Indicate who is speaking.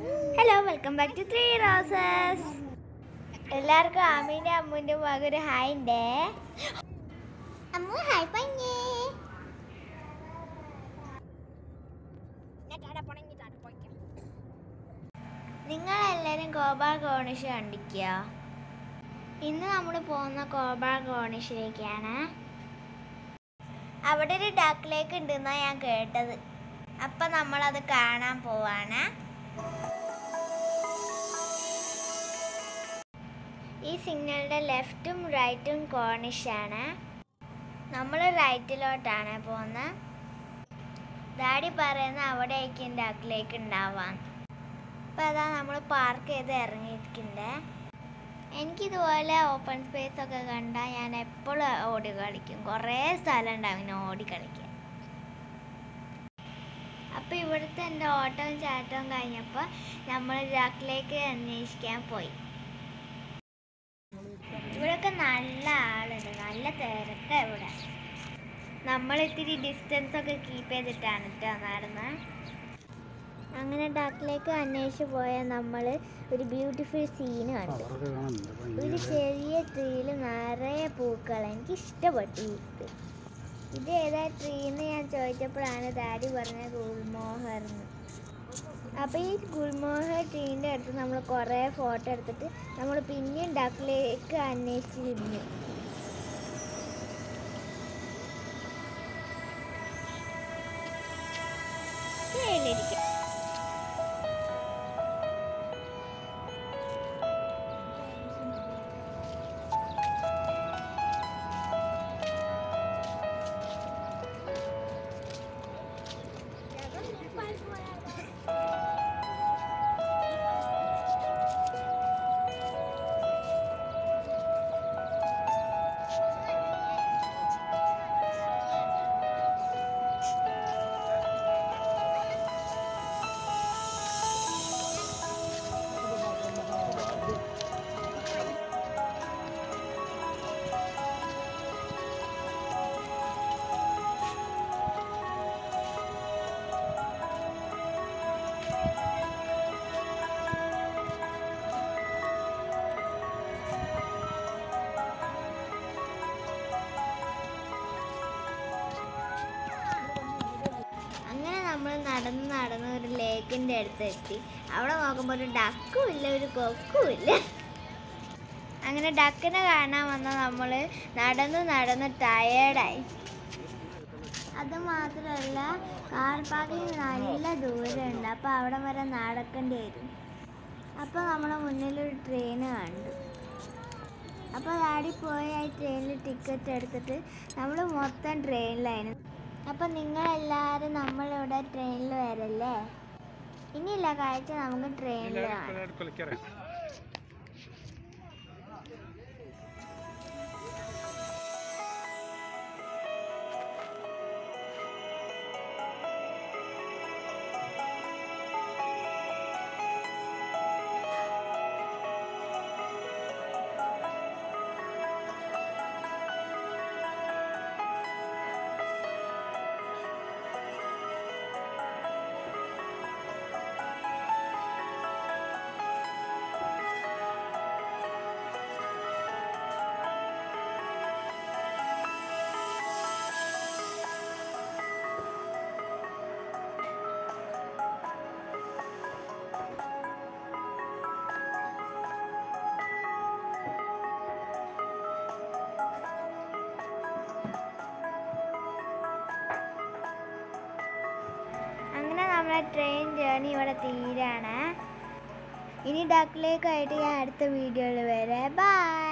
Speaker 1: hello welcome back to three roses എല്ലാവർക്കും അമ്മീൻ്റെ അമ്മൂൻ്റെ മകൻ ഒരു ഹായ് ഉണ്ടേ അമ്മു ഹായ് പഞ്ഞേ നിങ്ങളെല്ലാവരും കോബാർ കോണിഷ് കണ്ടിക്കുക ഇന്ന് നമ്മൾ പോകുന്ന കോബാർ കോണിഷിലേക്കാണ് അവിടെ ഒരു ഡക്ക് ലേക്ക് ഉണ്ടെന്നാണ് ഞാൻ കേട്ടത് അപ്പം നമ്മളത് കാണാൻ പോവാണ് ഈ സിഗ്നലിൻ്റെ ലെഫ്റ്റും റൈറ്റും കോണിഷാണ് നമ്മൾ റൈറ്റിലോട്ടാണ് പോകുന്നത് ഡാഡി പറയുന്ന അവിടേക്കും ഡക്കിലേക്ക് ഉണ്ടാവാൻ അപ്പോൾ അതാ നമ്മൾ പാർക്ക് ചെയ്ത് ഇറങ്ങിയിരിക്കുന്നത് എനിക്കിതുപോലെ ഓപ്പൺ സ്പേസ് ഒക്കെ കണ്ടാൽ ഞാൻ എപ്പോഴും ഓടി കളിക്കും കുറേ സ്ഥലം ഉണ്ടാവും ഇങ്ങനെ ഓടി കളിക്കാൻ അപ്പോൾ ഇവിടുത്തെ എൻ്റെ ഓട്ടവും ചാട്ടവും കഴിഞ്ഞപ്പോൾ നമ്മൾ ഡക്കിലേക്ക് അന്വേഷിക്കാൻ പോയി ഇവിടെയൊക്കെ നല്ല ആളുണ്ട് നല്ല തിരക്കാണ് ഇവിടെ നമ്മൾ ഇത്തിരി ഡിസ്റ്റൻസ് ഒക്കെ കീപ്പ് ചെയ്തിട്ടാണ് കേട്ടോ നടന്നത് അങ്ങനെ ഡക്കിലേക്ക് അന്വേഷിച്ച് പോയ നമ്മൾ ഒരു ബ്യൂട്ടിഫുൾ സീന് കണ്ടു ഒരു ചെറിയ ട്രീയിൽ നിറയെ പൂക്കൾ എനിക്ക് ഇഷ്ടപ്പെട്ടു ഇത് ഇത് ഏതാ ട്രീ എന്ന് ഞാൻ ചോദിച്ചപ്പോഴാണ് ഡാഡി പറഞ്ഞത് ഗുൽമോഹർ എന്ന് അപ്പോൾ ഈ ഗുൽമോഹർ ട്രീൻ്റെ അടുത്ത് നമ്മൾ കുറേ ഫോട്ടോ എടുത്തിട്ട് നമ്മൾ പിന്നെയും ഡക്കിലേക്ക് അന്വേഷിച്ച് തിരിഞ്ഞു കയ്യിലിരിക്കും അങ്ങനെ നമ്മൾ നടന്ന് നടന്ന് ഒരു ലേക്കിൻ്റെ അടുത്ത് എത്തി അവിടെ നോക്കുമ്പോൾ ഒരു ഡക്കും ഇല്ല ഒരു കൊക്കും ഇല്ല അങ്ങനെ ഡക്കിനെ കാണാൻ വന്ന നമ്മൾ നടന്ന് നടന്ന് ടയേർഡായി അത് മാത്രമല്ല കാർ പാർക്കിംഗ് നല്ല ദൂരമുണ്ട് അപ്പോൾ അവിടെ വരെ നടക്കേണ്ടി വരും അപ്പോൾ നമ്മുടെ മുന്നിലൊരു ട്രെയിൻ കണ്ടു അപ്പോൾ ഡാഡി പോയി ആ ട്രെയിനിൽ ടിക്കറ്റ് എടുത്തിട്ട് നമ്മൾ മൊത്തം ട്രെയിനിലായിരുന്നു അപ്പം നിങ്ങളെല്ലാവരും നമ്മളിവിടെ ട്രെയിനിൽ വരല്ലേ ഇനിയില്ല കാഴ്ച നമുക്ക് ട്രെയിനിൽ കാണാം അങ്ങനെ നമ്മളെ ട്രെയിൻ ജേർണി ഇവിടെ തീരാണ് ഇനി ഡക്കിലേക്കായിട്ട് ഞാൻ അടുത്ത വീഡിയോയിൽ വരാം ബൈ